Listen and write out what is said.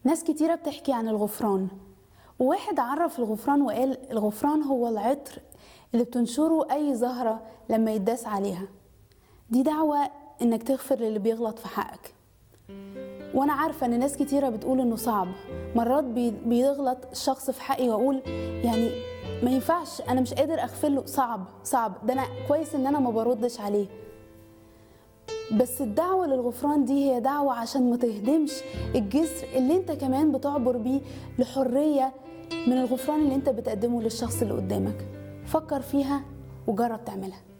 ناس كتيرة بتحكي عن الغفران وواحد عرف الغفران وقال الغفران هو العطر اللي بتنشره أي زهرة لما يتداس عليها دي دعوة إنك تغفر للي بيغلط في حقك وأنا عارفة إن ناس كتيرة بتقول إنه صعب مرات بي- بيغلط الشخص في حقي وأقول يعني ما ينفعش أنا مش قادر أغفر له صعب صعب ده أنا كويس إن أنا ما بردش عليه بس الدعوة للغفران دي هي دعوة عشان ما تهدمش الجسر اللي انت كمان بتعبر بيه لحرية من الغفران اللي انت بتقدمه للشخص اللي قدامك فكر فيها وجرب تعملها